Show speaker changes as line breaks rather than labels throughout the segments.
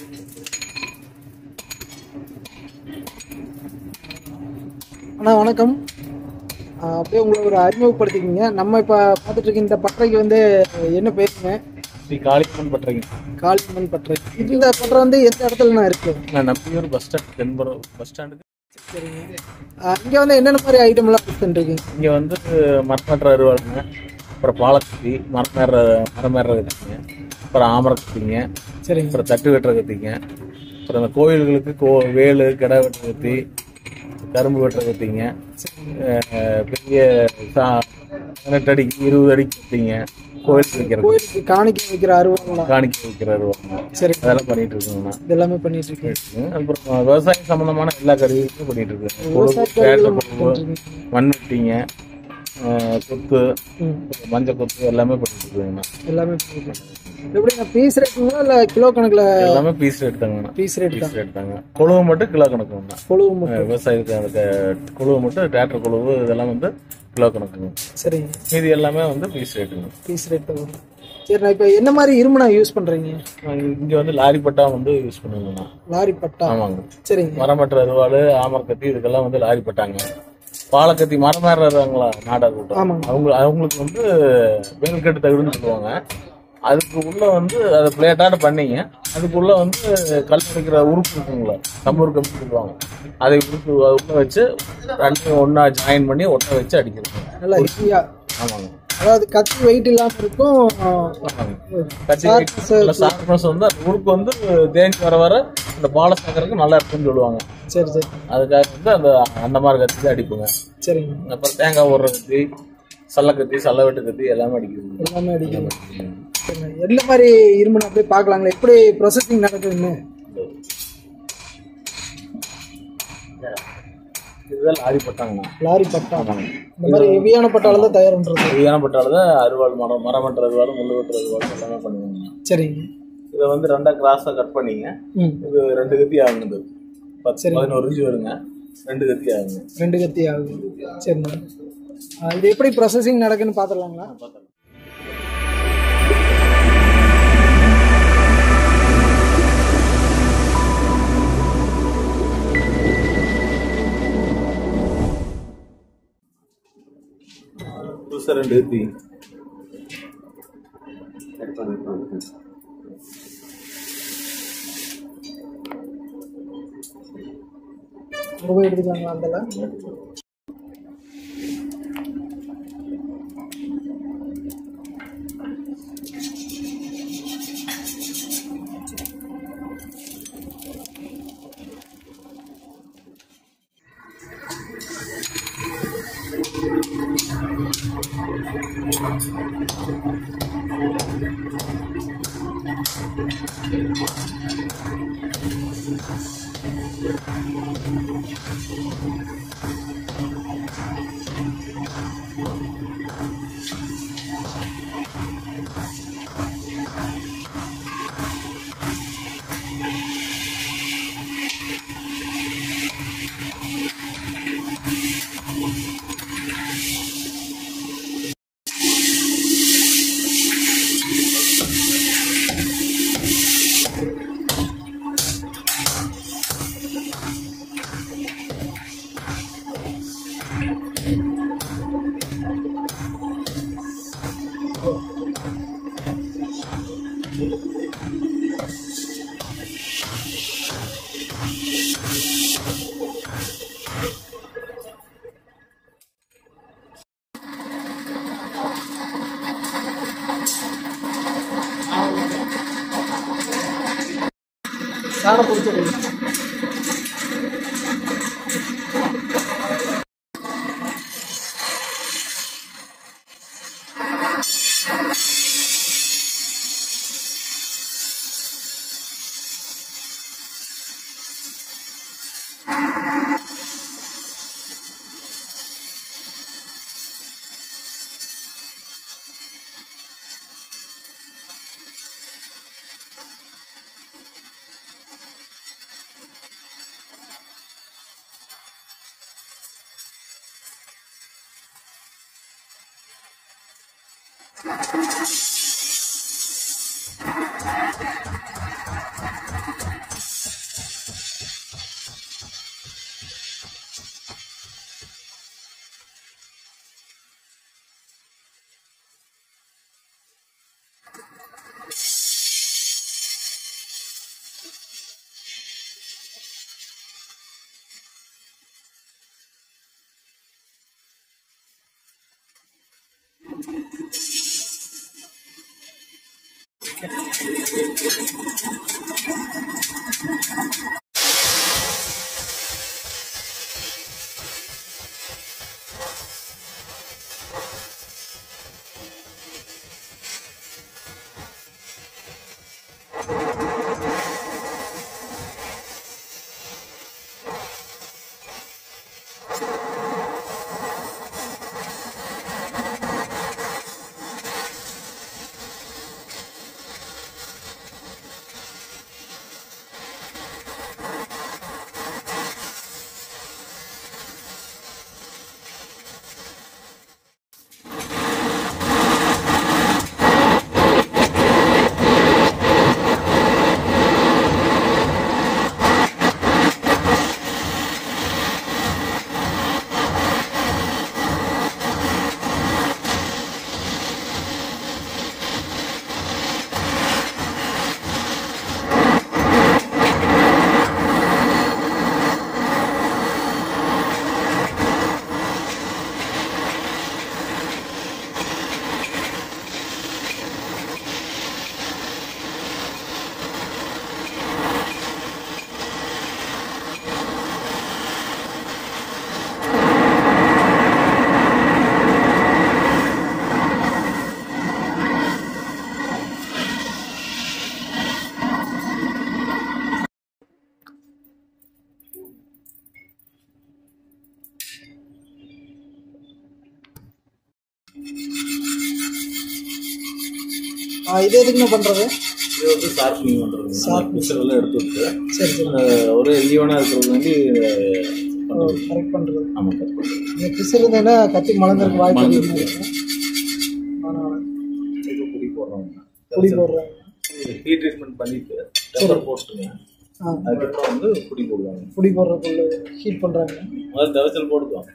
அண்ணா வணக்கம் ஆஹ் அப்படியே உங்களை ஒரு அறிமுகப்படுத்திக்கிங்க நம்ம இப்போ பார்த்துட்டு இருக்க இந்த பட்டறைக்கு வந்து என்ன பேருங்க
ஸ்ரீ காளியம்மன் பட்டறைங்க
காளிமன் பட்டறை இந்த பட்டறை வந்து எந்த இடத்துலண்ணா இருக்கு
நான் நம்பியூர் பஸ் ஸ்டாண்ட் தென்புறம் பஸ் ஸ்டாண்டுக்கு
சரிங்க ஆஹ் இங்க வந்து என்னென்ன மாதிரி ஐட்டம்லாம் யூஸ் பண்ணிருக்கீங்க
இங்கே வந்து மரமேற்ற அருவாளுங்க அப்புறம் பாலக்கத்தி மரமேற மரமேற கத்திங்க அப்புறம் ஆமரை கத்திங்க
சரிங்க
அப்புறம் தட்டு வெட்டுற கத்திங்க அப்புறம் இந்த கோயில்களுக்கு கோ வேலு கிடா வெட்டுற கத்தி கரும்பு வெட்டுற கத்திங்க அஹ் பெரிய சா பதினெட்டு அடிக்கு இருபது அடிக்கு கத்திங்க கோயிலுக்கு வைக்கிறது
கோயிலுக்கு காணிக்கை வைக்கிற அருவாங்களா
காணிக்கை வைக்கிற அருவாங்க
சரி
அதெல்லாம் பண்ணிட்டு இருக்கோங்கண்ணா
இது எல்லாமே பண்ணிட்டு இருக்கீங்க
அப்புறம் விவசாயம் சம்பந்தமான எல்லா கருவிகளும் பண்ணிட்டு இருக்கேன்
விவசாய
கொழு,
கருவிகளை
பேட்டை
மட்டும்
கொழு,
பண்ணிட்டு இருக்கீங்க.
மண் வெட்டிங்க அஹ், கொத்து
ம்,
மஞ்சள் கொத்து எல்லாமே பண்ணிட்டு இருக்கேங்கண்ணா
எல்லாமே பண்ணிட்டு இருக்கீங்க. எப்படிங்க பீஸ் ரேட்டுங்களா இல்லை கிலோ கணக்கில்
எல்லாமே பீஸ் ரேட் தாங்கண்ணா
பீஸ் ரேட் தான்
பீஸ் ரேட் தாங்க கொழுவு மட்டும் கிலோ கணக்குங்கண்ணா
கொழுவு மட்டும்
அஹ், விவசாயத்துக்கு அந்த க- கொழுவு மட்டும் டிராக்டர் கொழுவு இதெல்லாம் வந்து கிலோ கணக்குங்க
சரிங்க
மீதி எல்லாமே வந்து பீஸ் ரேட்டுங்க
பீஸ் ரேட் தான் வரும் சரி நான் இப்போ என்ன மாதிரி இரும்பு நான் யூஸ் பண்ணுறீங்க
இங்க வந்து லாரி பட்டா வந்து யூஸ் பண்ணுங்கண்ணா
லாரி பட்டா
ஆமாங்க
சரிங்க
மரமற்ற அருவாள் ஆமர் கத்தி இதுக்கெல்லாம் வந்து லாரி பட்டாங்க பாலக்கத்தி மரமேறாங்களா நாடர் கூட்டம்
ஆமாங்க.
அவங்க அவங்களுக்கு வந்து வேல்கட்டு தகுடுன்னு சொல்லுவாங்க அதுக்கு உள்ள வந்து அதை பிளேட்டாட பண்ணீங்க அதுக்குள்ள வந்து கல் அடிக்கிற உறுப்பு இருக்குங்களா கம்பூர் கம்பி சொல்லுவாங்க அதை உறுப்பு அது உள்ள வச்சு ரெண்டையும் ஒண்ணா ஜாயின் பண்ணி ஒட்ட வச்சு அடிக்கிறது
நல்லா ஹெவியா
ஆமாங்க
அதாவது கத்தி வெயிட் இல்லாம இருக்கும்
ஆமாங்க கத்தி
Sharpness
ஷார்ப்னஸ் வந்து அந்த உறுப்பு வந்து தேஞ்சு வர வர இந்த பாலை சேர்க்கறதுக்கு நல்லா இருக்கும்னு சொல்லுவாங்க
சரி சரி
அதுக்காக வந்து அந்த அந்த மாதிரி கத்தி தான் அடிப்புங்க
சரிங்க
அப்புறம் தேங்காய் ஓடுற கத்தி சல்ல கத்தி சல்ல வெட்டு கத்தி எல்லாமே அடிக்குது
எல்லாமே அடிக்கணும் சரிங்க. என்ன மாதிரி இரும்பு நான் அப்படியே பார்க்கலாங்களா எப்படி ப்ரொசஸிங் நடக்குதுன்னு
இதுதான் லாரி பட்டாங்கண்ணா
லாரி பட்டா இந்த மாதிரி ஹெவியான பட்டால தான் தயார் பண்றது
இதுதான பட்டால தான் அருவாள் மரம் மரம் வெட்டுற அருவாள் முள்ளு வெட்டுற அருவாள் எல்லாமே பண்ணுவாங்க
சரிங்க
இதை வந்து ரெண்டா கிராஸாக கட் பண்ணீங்க
ம்
இது ரெண்டு கத்தி ஆகுது பத்து பதினோரு இன்ச்சு வருங்க ரெண்டு கத்தி ஆகுங்க
ரெண்டு கத்தி ஆகுது சரிண்ணா ஆ, இது எப்படி ப்ரொசஸிங் நடக்குன்னு பார்த்துடலாங்களா
புதுசாக ரெண்டு கத்தி
அங்கே போய் எடுத்துக்கலாங்களா அதில் சாணம் பிடிச்சிருங்க ஆ, இது எதுக்குண்ணா பண்ணுறது
இது வந்து ஷார்ப்னிங் பண்ணுறது பிக்சரெல்லாம் எடுத்து விட்டு
சரி சரி
அஹ், ஒரு ஈவனாக இருக்கிறது வேண்டி
கரெக்ட் பண்ணுறது
ஆமாம் கட் பண்ணுறது
இந்த பிசு இருந்ததுன்னா கத்தி மலர்ந்துருக்கு வாய்ப்பு அதிகமாக இருக்கும் அதனால்
இப்போ குடி போடுறோம்
குடி போடுறாங்க
ஹீட் ட்ரீட்மெண்ட் பண்ணிட்டு டெம்பர் போட்டுங்க
ஆ
அதுக்கப்புறம் வந்து குடி போடுவாங்க
குடி போடுறதுக்குள்ள ஹீட் பண்ணுறாங்க
முதல்ல தவச்சல் போட்டுக்குவோம்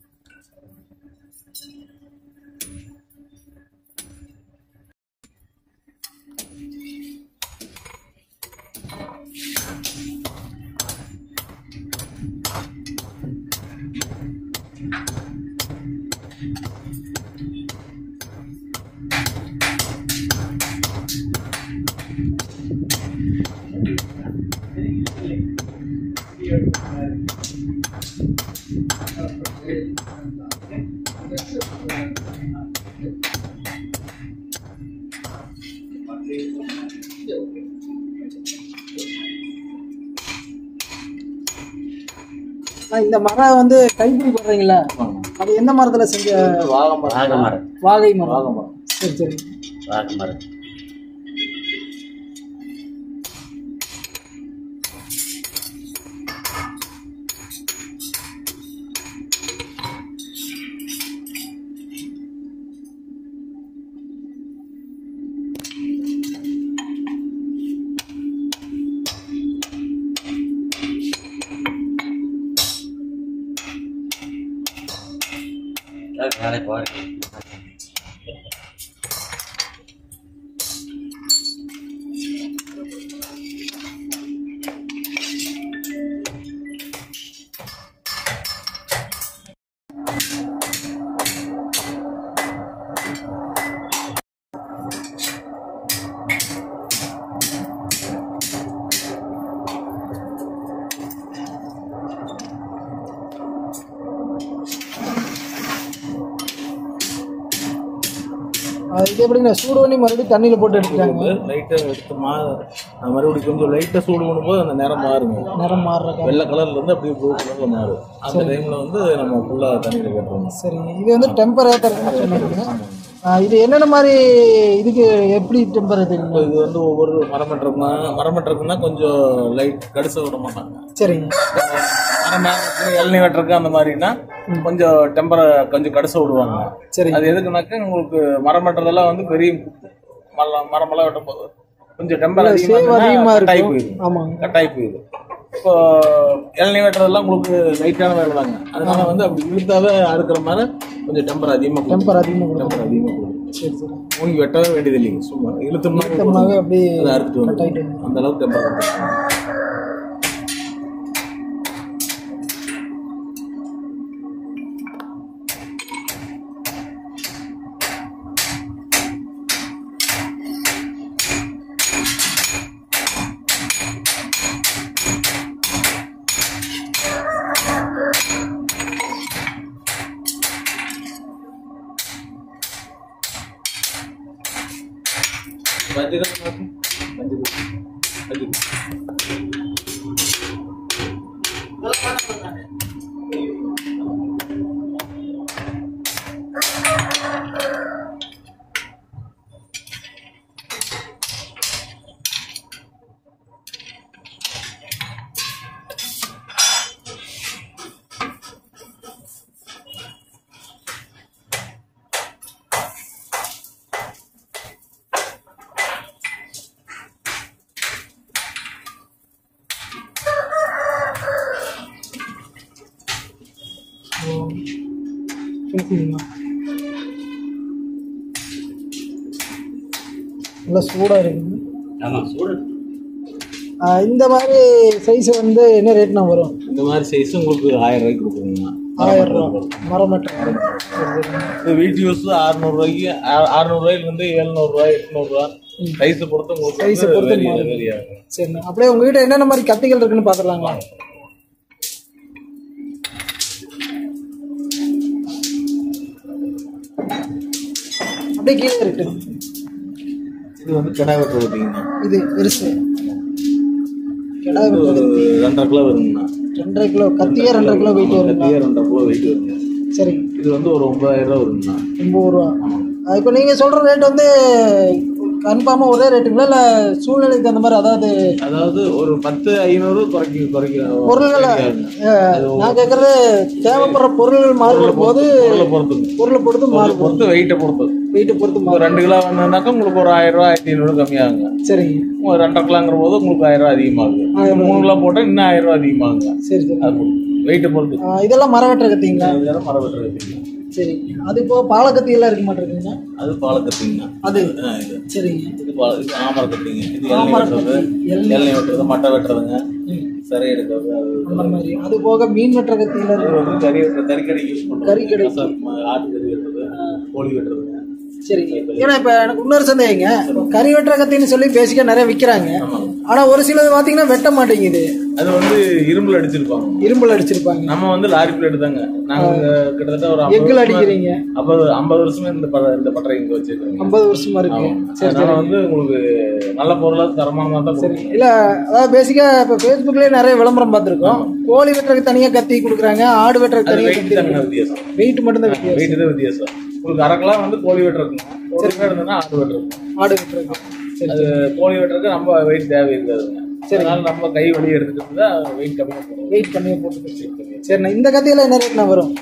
ஆ, இந்த மரம் வந்து கைப்பிடி போடுறீங்களா அது எந்த மரத்தில் செஞ்ச
வாகை மரம்
மரம்
வாகை மரம்
வாகை மரம்
சரி சரி
வாக்கு மரம் வேலை போகிறேன்
அது இது எப்படிங்க சூடு பண்ணி மறுபடியும் தண்ணியில் போட்டு எடுத்துட்டாங்க
லைட்டாக எடுத்து மா அது மறுபடியும் கொஞ்சம் லைட்டாக சூடு பண்ணும்போது அந்த நிறம் மாறுங்க
நிறம் மாறுறக்கா
வெள்ளை கலர்ல இருந்து அப்படியே ப்ளூ கலர்ல மாறும் அந்த டைம்ல வந்து நம்ம ஃபுல்லா தண்ணியில் கட்டுறோம்
சரி இது வந்து டெம்பரேச்சர் சொன்னீங்க ஆ, இது என்னென்ன மாதிரி இதுக்கு எப்படி டெம்பரேச்சர்
இப்போ இது வந்து ஒவ்வொரு மரம் வெட்டுறதுனா மரம் வெட்டுறதுன்னா கொஞ்சம் லைட் கடிச விட மாட்டாங்க
சரிங்க
மரம் வெட்டுறது, இளநீ வெட்டுறதுக்கு அந்த மாதிரினா கொஞ்சம் டெம்பரை கொஞ்சம் கடிச விடுவாங்க
சரிங்க
அது எதுக்குனாக்க உங்களுக்கு மரம் வெட்டுறதெல்லாம் வந்து பெரிய மரம் மரமெல்லாம் வெட்டும் போது கொஞ்சம் டெம்பர்
சேவ் அதிகமாக
கட்டாயி
இருக்கும்
போயிடும்
ஆமாங்க
கட்டாயி போயிடும் இப்போ இளநீ வெட்டுறதெல்லாம் உங்களுக்கு லைட்டான வேலை தாங்க அதனால வந்து அப்படி இழுத்தாவே அறுக்கிற மாதிரி கொஞ்சம் டெம்பர் அதிகமாக
டெம்பர் அதிகமாக கொடுக்கும்
டெம்பர் அதிகமாக போடும்
சரி சரி
மூங்கி வெட்டவே வேண்டியது இல்லைங்க சும்மா இழுத்தோம்னா
டெம்பர்னாவே அப்படியே
அதை அறுத்துட்டு
கட் ஆகிட்டு
வந்து அந்த அளவுக்கு டெம்பர் வந்துடும் மஞ்சள் மஞ்சள் மஞ்சள்
பேசுறீங்களா நல்லா சூடாக இருக்குங்க
ஆமாம் சூடு
ஆ, இந்த மாதிரி சைஸ் வந்து என்ன ரேட்னா வரும்
இந்த மாதிரி சைஸ் உங்களுக்கு ஆயிரம் ரூபாய்க்கு கொடுக்குறீங்க
ஆயிரம் ரூபா மரம் மட்டும் சரி சரிங்க
இப்போ வீட்டு யூஸ் அறுநூறுவாய்க்கு அறுநூறுவாயிலிருந்து எழுநூறுவா எட்நூறுவா சைஸை பொறுத்து உங்களுக்கு
Size அ பொறுத்து மாறும்.
வெரி ஆகும்
சரிண்ணா அப்படியே உங்ககிட்ட என்னென்ன மாதிரி கத்திகள் இருக்குன்னு பார்த்துடலாங்களா அப்படியே கீழே இருக்கு
இது வந்து கிடா வெட்டுற பார்த்தீங்கன்னா
இது பெருசு கிடா
இது ஒரு ரெண்டரை கிலோ வருங்கண்ணா
ரெண்டரை கிலோ கத்தியே ரெண்டரை கிலோ வெயிட் வருங்களா
கத்தியே ரெண்டரை கிலோ வெயிட் வருங்க
சரிங்க
இது வந்து ஒரு ஒன்பதாயிரம் ரூபா வருங்கண்ணா
ஒம்பது ரூபா இப்போ நீங்கள் சொல்கிற ரேட் வந்து கன்ஃபார்மா ஒரே ரேட்டுங்களா இல்ல சூழ்நிலைக்கு தகுந்த மாதிரி அதாவது
அதாவது ஒரு பத்து ஐநூறு குறைக்க குறைக்க
பொருள்களை அஹ், நான் கேட்கறது தேவைப்படுற பொருள் மாறுபடும் போது
பொருளை பொறுத்து
பொருளை பொறுத்து
பொருளை
மாறுபடும்
பொறுத்து வெயிட்டை பொறுத்து
வெயிட்டை பொறுத்து
இப்போ
மாறும்
ரெண்டு கிலோ வேணும்னாக்கா உங்களுக்கு ஒரு ஆயிரம் ரூபா ஆயிரத்தி ஐநூறு கம்மியாகுங்க
சரிங்க
ஒரு ரெண்டரை கிலோங்கிற போது உங்களுக்கு ஆயிரம் ரூபா அதிகமாகுது
ஆயிரம்
மூணு கிலோ போட்டால் இன்னும் ஆயிரம் ரூபா அதிகமாகுங்க
சரி சரி
அது வெயிட்டை பொறுத்து
அஹ், இதெல்லாம் மரம் வெட்டுற கத்திங்களா
இதெல்லாம் மரம் வெட்டுறது
சரி அது போக பாலக்கத்தி எல்லாம் இருக்க மாட்டேங்குங்க
அது பாலக்கத்திங்க
அது
ஆ, இது
சரிங்க
இது பால இது ஆமர கட்டிங்க இது எண்ணெய்
ஆமர
வெட்டுறது
கத்தி, எண்ணெய்.
எண்ணெய் வெட்டுறது மட்டை வெட்டுறதுங்க
ம்.
சரி எடுக்கிறது அது
அந்த மாதிரி அது போக மீன் வெட்டுற கத்தியில
அது வந்து கறி வெட்டுறது கறிக்கடை யூஸ் பண்ணுறது
கறிக்கடை.
ஆட்டு கறி வெட்டுறது கோழி வெட்டுறதுங்க
சரிங்க ஏன்னா இப்ப எனக்கு இன்னொரு சந்தேகங்க இப்ப கறி வெட்டுற கத்தின்னு சொல்லி பேசிக்கா நிறைய விக்கிறாங்க
ஆமாங்க
ஆனா ஒரு சிலது பாத்தீங்கன்னா வெட்ட மாட்டேங்குது
அது வந்து இரும்புல அடிச்சிருப்பாங்க
இரும்புல அடிச்சிருப்பாங்க
நம்ம வந்து லாரி பிளேட் தாங்க நாங்க கிட்டத்தட்ட ஒரு ஐம்பது
எக்குல
வருஷமா-
அடிக்கிறீங்க
ஐம்பது ஐம்பது வருஷமா இந்த ப- இந்த பட்டறை இங்க வச்சிருக்காங்க
ஐம்பது வருஷமா இருக்கு சரி
அதனால வந்து உங்களுக்கு நல்ல பொருளா தரமானதா தான்
சரி
கொடுக்கும்
இல்ல அதாவது பேசிக்கா இப்ப Facebookலயே நிறைய விளம்பரம் பார்த்திருக்கோம் கோழி வெட்டுறதுக்கு தனியா கத்தி கொடுக்குறாங்க ஆடு வெட்டுறதுக்கு
அது
தனியா
வெயிட்
கத்தி
தாங்க வித்தியாசம்
வெயிட் மட்டும் தான் வித்தியாசம்
வெயிட் தான் வித்தியாசம் உங்களுக்கு அரை கிலோ வந்து கோழி வெட்டுறதுங்க ஒரு கிலோ இருந்ததுன்னா ஆடு வெட்டுறது
ஆடு வெட்டுறதுக்கு சரி
அது கோழி வெட்டுறதுக்கு நம்ம வெயிட் தேவை இருக்காதுங்க அதனால நம்ம கை வலி எடுத்துக்கிட்டு தான் வெயிட் கம்மியாக போடுவோம்
வெயிட் பண்ணி போட்டு சரிண்ணா இந்த கத்தியில என்ன ரேட்னா வரும்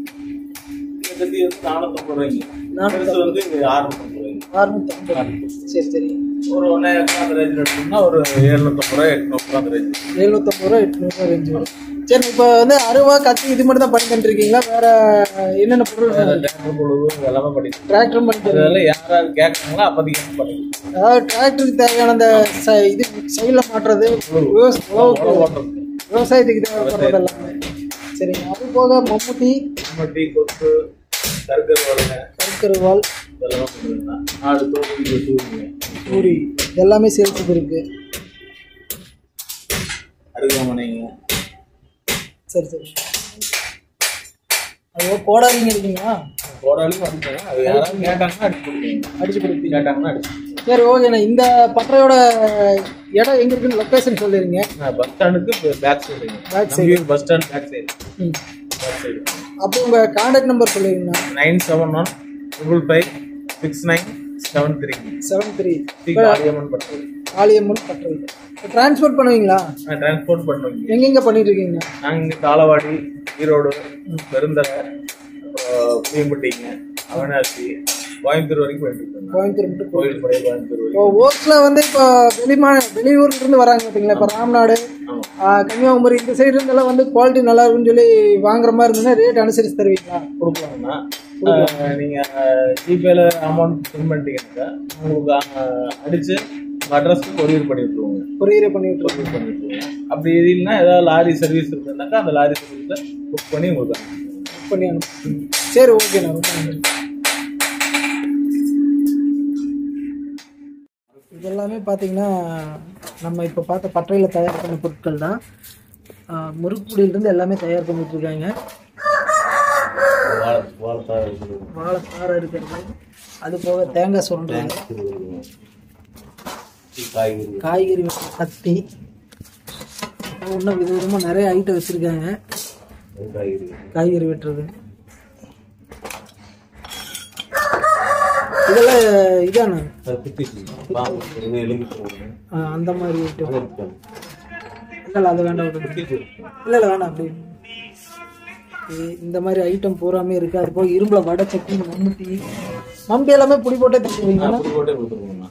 இந்த கத்தி வந்து நானூற்றம்பது ரூபாய்ங்க
நானூத்தி
பெருசு வந்து அறுநூத்தம்பது ரூபாய்ங்க
அறுநூத்தி ஐம்பது சரி சரி
ஒரு ஒன்றே அந்த ரேஞ்சில் எடுத்தோம்னா ஒரு எழுநூத்தம்பது ரூபாய் எட்நூறு அந்த ரேஞ்ச்
எழுநூத்தம்பது ரூபா எட்நூறுவா ரேஞ்சு வரும் சரி இப்போ வந்து அருவா கத்தி இது மட்டும் தான் பண்ணி தந்துட்டு இருக்கீங்களா வேற என்னென்ன பொருள்
டேங்க் பொழுது எல்லாமே படிக்கும்
டிராக்டர் பண்ணி தருவீங்க?
அதெல்லாம் யாராவது கேட்குறாங்களோ அப்போதைக்கு என்ன பண்ணிக்கலாம்
அதாவது டிராக்டருக்கு தேவையான அந்த ச- இது சைடில் மாட்டுறது விவச- உழவுக்கு
ஓட்டுறது
விவசாயத்துக்கு தேவைப்படுறது எல்லாமே சரிங்க அது போக மம்முட்டி
மட்டி கொத்து கருக்கர் வளங்க
கருக்கருவால்
இதெல்லாம் பண்ணுவேன் ஆடு தோல் தூக்குங்க
பூரி எல்லாமே சேல்ஸுக்கு இருக்கு
அருகாமனைங்க
சரி சரி அது கோடாரிங்க இருக்குங்களா
போராளியும் வந்துட்டாங்க அது யாராவது கேட்டாங்கன்னா அடிச்சு கொடுப்பீங்க
அடிச்சு கொடுப்பீங்க
கேட்டாங்கன்னா அடிச்சு
சரி ஓகேண்ணா இந்த பட்டறையோட இடம் எங்க இருக்குன்னு லொக்கேஷன் சொல்லிடுங்க
பஸ் ஸ்டாண்டுக்கு பேக் சைடுங்க
Back
Nambiyur bus stand back side
ம்
பேக் சைடு
அப்போ உங்க கான்டாக்ட் நம்பர் சொல்லிடுங்கண்ணா
nine seven one triple five six nine seven three
seven three
three Kaliamman பட்டது
ஆலியம்மன் பட்டறை டிரான்ஸ்போர்ட் பண்ணுவீங்களா
நான் டிரான்ஸ்போர்ட் பண்ணுவீங்க
எங்கெங்க பண்ணிட்டு இருக்கீங்க
நாங்கள் இங்கே தாளவாடி ஈரோடு பெருந்தலை அப்புறம் புளியம்பட்டிங்க அவனாசி கோயம்புத்தூர் வரைக்கும் போயிட்டு இருக்கோம்
கோயம்புத்தூர் மட்டும் போ-
கோயில் பழைய கோயம்புத்தூர் வரைக்கும்
இப்போ ஒர்க்ஸ்ல வந்து இப்போ வெளிமா வெளியூர்ல இருந்து வராங்க பார்த்தீங்களா இப்போ ராம்நாடு
ஆமாம்
ஆ, கன்னியாகுமரி இந்த சைடு இருந்தெல்லாம் வந்து குவாலிட்டி நல்லா இருக்குன்னு சொல்லி வாங்குற மாதிரி இருந்ததுன்னா ரேட் அனுசரிச்சு தருவீங்களா
கொடுக்கலாம்னா ஆஹ், நீங்க ஜிபேல அமௌண்ட் சென்ட் பண்ணிட்டீங்கன்னாக்கா உங்களுக்கு ஆஹ், அடிச்சு அட்ரஸ்க்கு கொரியர் பண்ணி விட்டுருவோங்க
கொரியரே பண்ணி விட்டுருவோம்
கொரியர் பண்ணி விட்டுருவோங்க அப்படி இல்லைன்னா ஏதாவது லாரி சர்வீஸ் இருந்ததுனாக்கா அந்த லாரி சர்வீஸை புக் பண்ணி உங்களுக்கு அனுப்புவோம்.
பண்ணி அனுப்புங்க சரி ஓகேண்ணா ரொம்ப நன்றி இதெல்லாமே பார்த்தீங்கன்னா நம்ம இப்போ பார்த்த பட்டறையில் தயார் பண்ண பொருட்கள் தான் முறுக்குடியிலிருந்து எல்லாமே தயார் பண்ணிட்டு இருக்காங்க
வாழை வாழைத்தார் இருக்குது.
வாழைத்தாரம் இருக்கிறது அது போக தேங்காய் சொல்றது
காய்கறி
காய்கறி வெட்டுற கத்தி அப்புறம் இன்னும் விதவிதமாக நிறைய ஐட்டம் வச்சுருக்காங்க
காய்கறி
காய்கறி வெட்டுறது இதெல்லாம் இதாண்ணா
அது குத்திச்சு பாம்பு இது எலும்பி போகுது.
ஆ, அந்த மாதிரி ஐட்டம்
அது இருக்கு.
இல்லை இல்லை அது வேண்டாம் விடுங்க. இல்லை இல்லை வேணாம் அப்படி இ- இந்த மாதிரி ஐட்டம் பூராமே இருக்கு அது போக இரும்புல வடை சட்னி மம்முட்டி மம்பி எல்லாமே புடி போட்டே தச்சுருவீங்க
நான் புது கோட்டை கொடுத்துருவோம்ண்ணா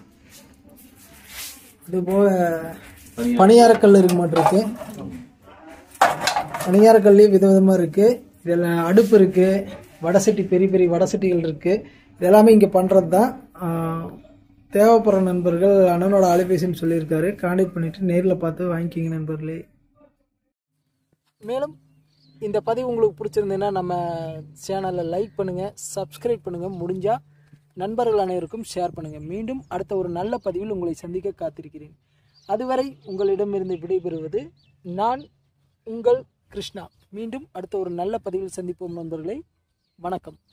அது போக பணியாரக்கல் இருக்க மாட்டிருக்கு பணியாரக்கல்லையும் விதவிதமாக இருக்கு இதெல்லாம் அடுப்பு இருக்கு வடை சட்டி பெரிய பெரிய வடை சட்டிகள் இருக்கு இதெல்லாமே இங்கே பண்ணுறது தான் தேவைப்படுற நண்பர்கள் அண்ணனோட அலைபேசின்னு சொல்லியிருக்காரு கான்டாக்ட் பண்ணிட்டு நேரில் பார்த்து வாங்கிக்கிங்க நண்பர்களே மேலும் இந்த பதிவு உங்களுக்கு பிடிச்சிருந்ததுன்னா நம்ம சேனலை லைக் பண்ணுங்கள் சப்ஸ்கிரைப் பண்ணுங்கள் முடிஞ்சால் நண்பர்கள் அனைவருக்கும் ஷேர் பண்ணுங்கள் மீண்டும் அடுத்த ஒரு நல்ல பதிவில் உங்களை சந்திக்க காத்திருக்கிறேன் அதுவரை உங்களிடமிருந்து விடைபெறுவது நான் உங்கள் கிருஷ்ணா மீண்டும் அடுத்த ஒரு நல்ல பதிவில் சந்திப்போம் நண்பர்களே வணக்கம்